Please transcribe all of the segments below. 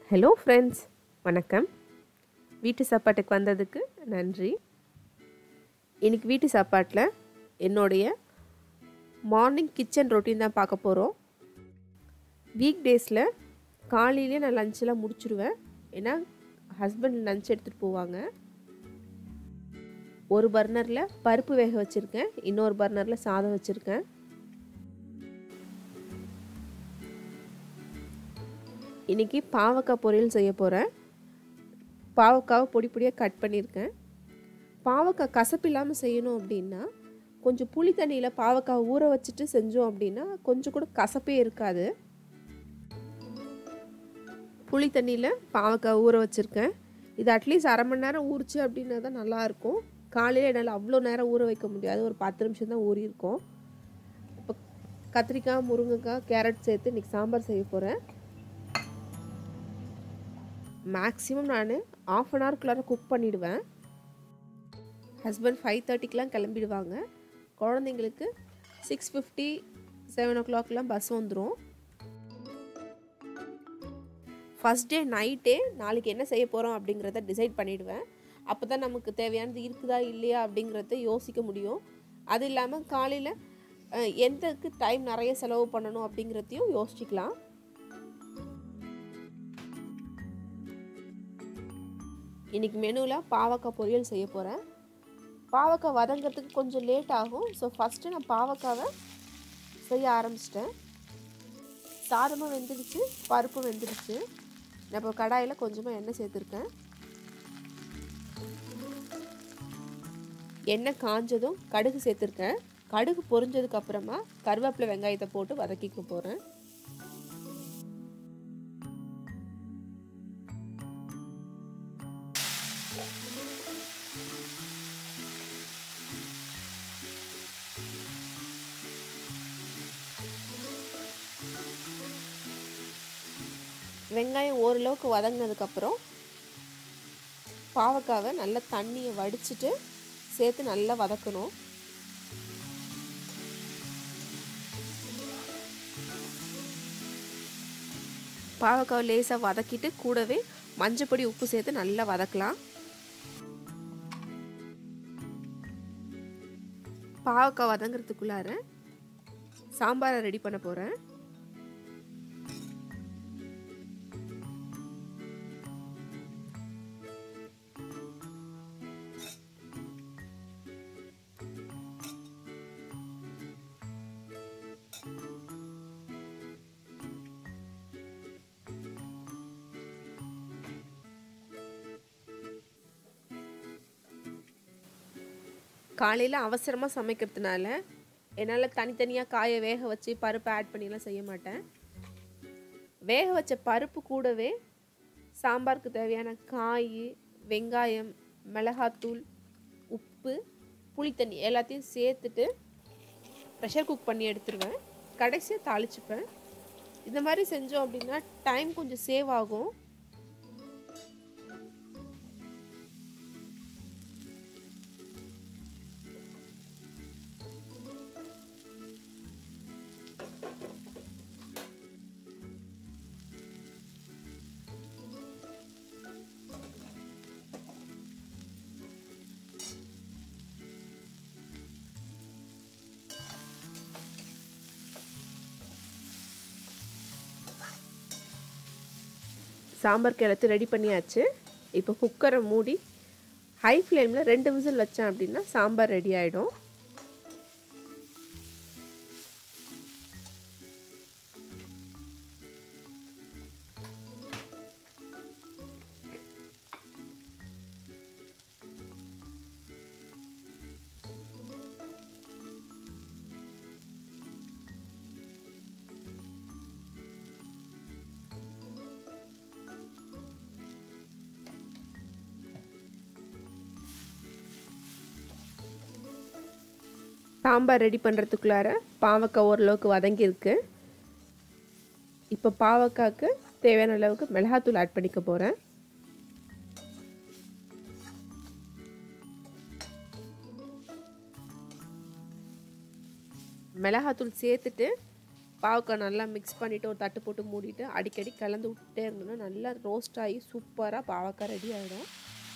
hello friends வணக்கம் வீட்டு சாப்பாட்டுக்கு வந்ததுக்கு நன்றி இன்னைக்கு வீட்டு சாப்பாட்டில் என்னுடைய மார்னிங் கிச்சன் ரொட்டீன் தான் பார்க்க போகிறோம் வீக் டேஸில் காலையிலே நான் லஞ்செலாம் முடிச்சிடுவேன் ஏன்னா ஹஸ்பண்ட் லஞ்ச் எடுத்துகிட்டு போவாங்க ஒரு பர்னரில் பருப்பு வேக வச்சுருக்கேன் இன்னொரு பர்னரில் சாதம் வச்சுருக்கேன் இன்றைக்கி பாவக்காய் பொரியல் செய்ய போகிறேன் பாவக்காவை பொடி பொடியாக கட் பண்ணியிருக்கேன் பாவக்காய் கசப்பு இல்லாமல் செய்யணும் அப்படின்னா கொஞ்சம் புளி தண்ணியில் பாவக்காய் ஊற வச்சுட்டு செஞ்சோம் அப்படின்னா கொஞ்சம் கூட கசப்பே இருக்காது புளி தண்ணியில் பாவக்காய் ஊற வச்சுருக்கேன் இது அட்லீஸ்ட் அரை மணி நேரம் ஊறிச்சு அப்படின்னா தான் நல்லாயிருக்கும் காலையில் என்னால் அவ்வளோ நேரம் ஊற வைக்க முடியாது ஒரு பத்து நிமிஷம் தான் ஊறியிருக்கோம் இப்போ கத்திரிக்காய் முருங்கைக்காய் கேரட் சேர்த்து இன்றைக்கி சாம்பார் செய்ய போகிறேன் மேக்ஸிமம் நான் ஆஃப் அன் ஹவர்க்குள்ளார குக் பண்ணிவிடுவேன் ஹஸ்பண்ட் ஃபைவ் தேர்ட்டிக்கெலாம் கிளம்பிடுவாங்க குழந்தைங்களுக்கு சிக்ஸ் ஃபிஃப்டி செவன் ஓ கிளாக்லாம் பஸ் வந்துடும் ஃபஸ்ட் டே நைட்டே நாளைக்கு என்ன செய்ய போகிறோம் அப்படிங்கிறத டிசைட் பண்ணிவிடுவேன் அப்போ தான் நமக்கு தேவையானது இருக்குதா இல்லையா அப்படிங்கிறத யோசிக்க முடியும் அது இல்லாமல் காலையில் எந்தக்கு டைம் நிறைய செலவு பண்ணணும் அப்படிங்கிறதையும் யோசிச்சுக்கலாம் இன்றைக்கி மெனுவில் பாவக்காய் பொரியல் செய்ய போகிறேன் பாவக்காய் வதங்கிறதுக்கு கொஞ்சம் லேட் ஆகும் ஸோ ஃபஸ்ட்டு நான் பாவக்காவை செய்ய ஆரம்பிச்சிட்டேன் சாதமும் வெந்துடுச்சு பருப்பும் வெந்துடுச்சு நான் இப்போ கடாயில் கொஞ்சமாக எண்ணெய் சேர்த்துருக்கேன் எண்ணெய் காஞ்சதும் கடுகு சேர்த்துருக்கேன் கடுகு பொரிஞ்சதுக்கு அப்புறமா கருவேப்பிலை வெங்காயத்தை போட்டு வதக்கிக்க போகிறேன் வெங்காயம் ஓரளவுக்கு வதங்கினதுக்கப்புறம் பாவக்காவை நல்லா தண்ணியை வடிச்சிட்டு சேர்த்து நல்லா வதக்கணும் பாவக்காவை லேசாக வதக்கிட்டு கூடவே மஞ்சப்பொடி உப்பு சேர்த்து நல்லா வதக்கலாம் பாவக்காய் வதங்கிறதுக்குள்ளார சாம்பாரை ரெடி பண்ண போகிறேன் காலையில் அவசரமாக சமைக்கிறதுனால என்னால் தனித்தனியாக காயை வேக வச்சு பருப்பு ஆட் பண்ணிலாம் செய்ய மாட்டேன் வேக வச்ச பருப்பு கூடவே சாம்பாருக்கு தேவையான காய் வெங்காயம் மிளகாத்தூள் உப்பு புளித்தண்ணி எல்லாத்தையும் சேர்த்துட்டு ப்ரெஷர் குக் பண்ணி எடுத்துருவேன் கடைசியாக தாளிச்சுப்பேன் இந்த மாதிரி செஞ்சோம் அப்படின்னா டைம் கொஞ்சம் சேவ் ஆகும் சாம்பார் கிளத்து ரெடி பண்ணியாச்சு இப்போ குக்கரை மூடி ஹை ஃப்ளேமில் ரெண்டு விசில் வச்சேன் அப்படின்னா சாம்பார் ரெடி ஆகிடும் சாம்பார் ரெடி பண்ணுறதுக்குள்ளார பாவக்காய் ஓரளவுக்கு வதங்கியிருக்கு இப்போ பாவக்காய்க்கு தேவையான அளவுக்கு மிளகாத்தூள் ஆட் பண்ணிக்க போகிறேன் மிளகாத்தூள் சேர்த்துட்டு பாவக்காய் நல்லா மிக்ஸ் பண்ணிவிட்டு ஒரு தட்டு போட்டு மூடிட்டு அடிக்கடி கலந்து விட்டுட்டே இருந்தோம்னா நல்லா ரோஸ்ட் ஆகி சூப்பராக பாவக்காய் ரெடி ஆகிடும்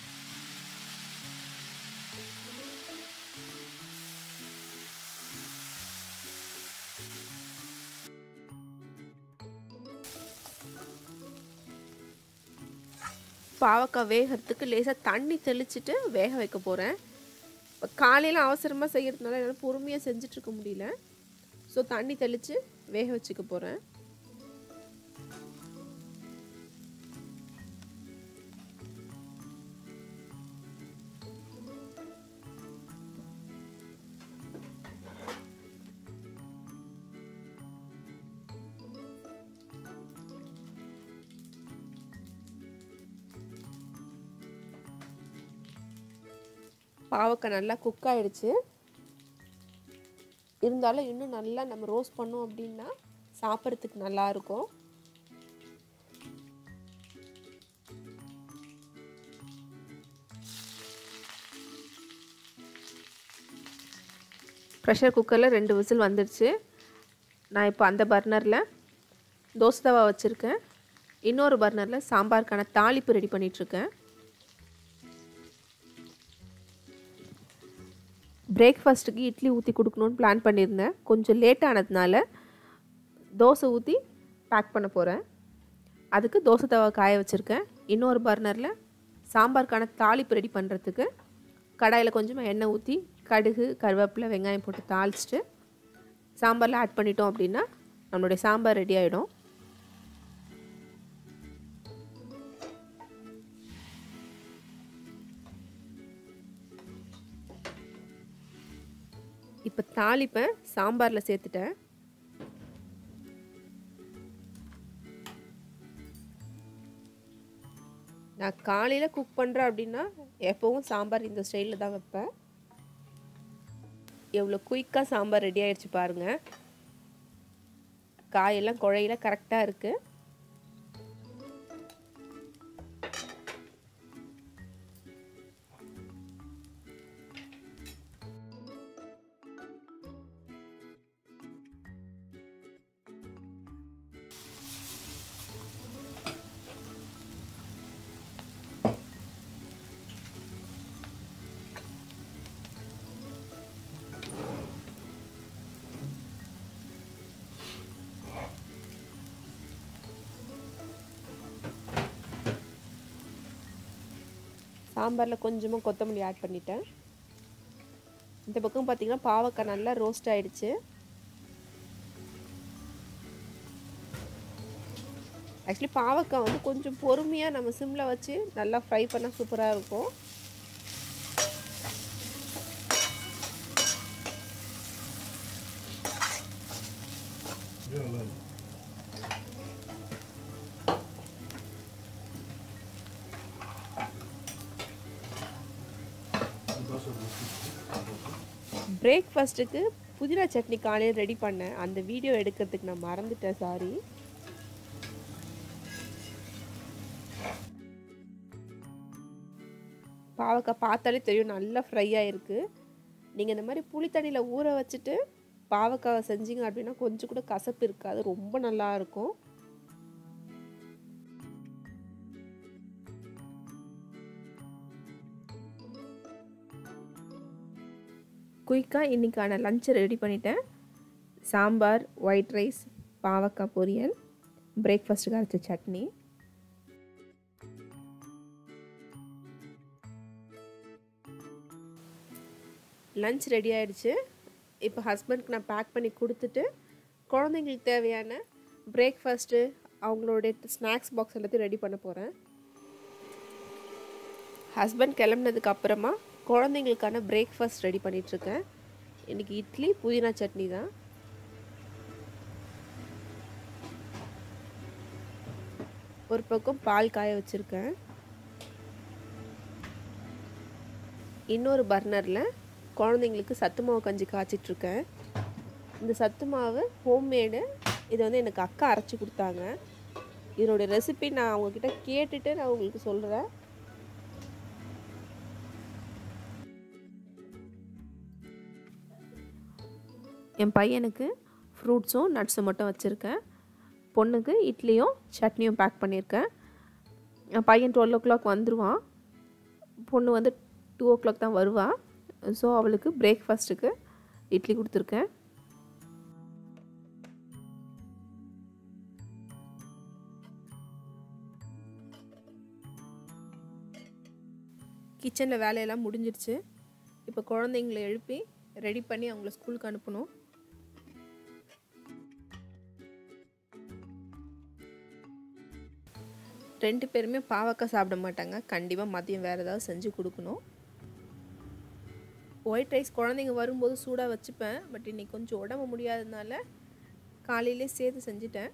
பாவக்காய் வேகிறதுக்கு லேசாக தண்ணி தெளிச்சிட்டு வேக வைக்க போகிறேன் இப்போ காலையில் அவசரமாக செய்கிறதுனால என்னால் பொறுமையாக செஞ்சிட்ருக்க முடியல ஸோ தண்ணி தெளித்து வேக வச்சுக்க போகிறேன் பாவக்காய் நல்லா குக் ஆகிடுச்சு இருந்தாலும் இன்னும் நல்லா நம்ம ரோஸ்ட் பண்ணோம் அப்படின்னா சாப்பிட்றதுக்கு நல்லாயிருக்கும் ப்ரெஷர் குக்கரில் ரெண்டு விசில் வந்துடுச்சு நான் இப்போ அந்த பர்னரில் தோசை தவா வச்சுருக்கேன் இன்னொரு பர்னரில் சாம்பாருக்கான தாளிப்பு ரெடி பண்ணிகிட்ருக்கேன் பிரேக்ஃபாஸ்ட்டுக்கு இட்லி ஊற்றி கொடுக்கணுன்னு பிளான் பண்ணியிருந்தேன் கொஞ்சம் லேட் ஆனதுனால தோசை ஊற்றி பேக் பண்ண போகிறேன் அதுக்கு தோசை தவா காய வச்சுருக்கேன் இன்னொரு பர்னரில் சாம்பாருக்கான தாளிப்பு ரெடி பண்ணுறதுக்கு கடாயில் கொஞ்சமாக எண்ணெய் ஊற்றி கடுகு கருவேப்பிலை வெங்காயம் போட்டு தாளிச்சிட்டு சாம்பாரில் ஆட் பண்ணிட்டோம் அப்படின்னா நம்மளுடைய சாம்பார் ரெடி ஆகிடும் இப்போ தாளிப்பை சாம்பாரில் சேர்த்துட்டேன் நான் காலையில் குக் பண்ணுறேன் அப்படின்னா எப்போவும் சாம்பார் இந்த ஸ்டைலில் தான் வைப்பேன் எவ்வளோ குயிக்காக சாம்பார் ரெடி ஆயிடுச்சு பாருங்கள் காயெல்லாம் குழையில கரெக்டாக இருக்குது சாம்பாரில் கொஞ்சமாக கொத்தமல்லி ஆட் பண்ணிட்டேன் இந்த பக்கம் பார்த்தீங்கன்னா பாவக்காய் நல்லா ரோஸ்ட் ஆயிடுச்சு ஆக்சுவலி பாவக்காய் வந்து கொஞ்சம் பொறுமையாக நம்ம சிம்மில் வச்சு நல்லா ஃப்ரை பண்ணால் சூப்பராக இருக்கும் பிரேக்ஃபாஸ்ட்டுக்கு புதினா சட்னி காலையில் ரெடி பண்ணேன் அந்த வீடியோ எடுக்கிறதுக்கு நான் மறந்துட்டேன் சாரி பாவக்காய் பார்த்தாலே தெரியும் நல்லா ஃப்ரை ஆகிருக்கு நீங்கள் இந்த மாதிரி புளி தண்ணியில் ஊற வச்சுட்டு பாவக்காவை செஞ்சீங்க அப்படின்னா கொஞ்சம் கூட கசப்பு இருக்காது ரொம்ப நல்லா இருக்கும் குயிக்காக இன்றைக்கான லஞ்சை ரெடி பண்ணிட்டேன் சாம்பார் ஒயிட் ரைஸ் பாவக்காய் பொரியல் பிரேக்ஃபாஸ்ட்டுக்கு அரைச்ச சட்னி லஞ்ச் ரெடி ஆயிடுச்சு இப்போ ஹஸ்பண்ட்க்கு நான் பேக் பண்ணி கொடுத்துட்டு குழந்தைங்களுக்கு தேவையான பிரேக்ஃபாஸ்ட்டு அவங்களுடைய ஸ்நாக்ஸ் பாக்ஸ் எல்லாத்தையும் ரெடி பண்ண போகிறேன் ஹஸ்பண்ட் கிளம்புனதுக்கு அப்புறமா குழந்தைங்களுக்கான பிரேக்ஃபாஸ்ட் ரெடி பண்ணிகிட்ருக்கேன் இன்றைக்கி இட்லி புதினா சட்னி தான் ஒரு பக்கம் பால் காய வச்சுருக்கேன் இன்னொரு பர்னரில் குழந்தைங்களுக்கு சத்து மாவு கஞ்சி காய்ச்சிட்ருக்கேன் இந்த சத்து மாவு ஹோம்மேடு இது வந்து எனக்கு அக்கா அரைச்சி கொடுத்தாங்க இதனுடைய ரெசிபி நான் அவங்கக்கிட்ட கேட்டுட்டு நான் உங்களுக்கு சொல்கிறேன் என் பையனுக்கு ஃப்ரூட்ஸும் நட்ஸும் மட்டும் வச்சுருக்கேன் பொண்ணுக்கு இட்லியும் சட்னியும் பேக் பண்ணியிருக்கேன் என் பையன் டுவெல் ஓ கிளாக் வந்துடுவான் பொண்ணு வந்து டூ ஓ கிளாக் தான் வருவாள் ஸோ அவளுக்கு பிரேக்ஃபாஸ்ட்டுக்கு இட்லி கொடுத்துருக்கேன் கிச்சனில் வேலையெல்லாம் முடிஞ்சிடுச்சு இப்போ குழந்தைங்களை எழுப்பி ரெடி பண்ணி அவங்கள ஸ்கூலுக்கு அனுப்பணும் ரெண்டு பேருமே பாவக்காய் சாப்பிட மாட்டாங்க கண்டிப்பாக மதியம் வேறு ஏதாவது செஞ்சு கொடுக்கணும் ஒயிட் ரைஸ் குழந்தைங்க வரும்போது சூடாக வச்சுப்பேன் பட் இன்றைக்கி கொஞ்சம் உடம்பு முடியாததுனால காலையிலே சேர்த்து செஞ்சுட்டேன்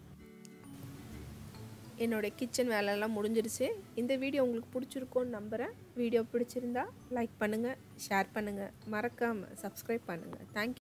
என்னோடய கிச்சன் வேலையெல்லாம் முடிஞ்சிருச்சு இந்த வீடியோ உங்களுக்கு பிடிச்சிருக்கோன்னு நம்புகிறேன் வீடியோ பிடிச்சிருந்தா லைக் பண்ணுங்கள் ஷேர் பண்ணுங்கள் மறக்காமல் சப்ஸ்கிரைப் பண்ணுங்கள் தேங்க்யூ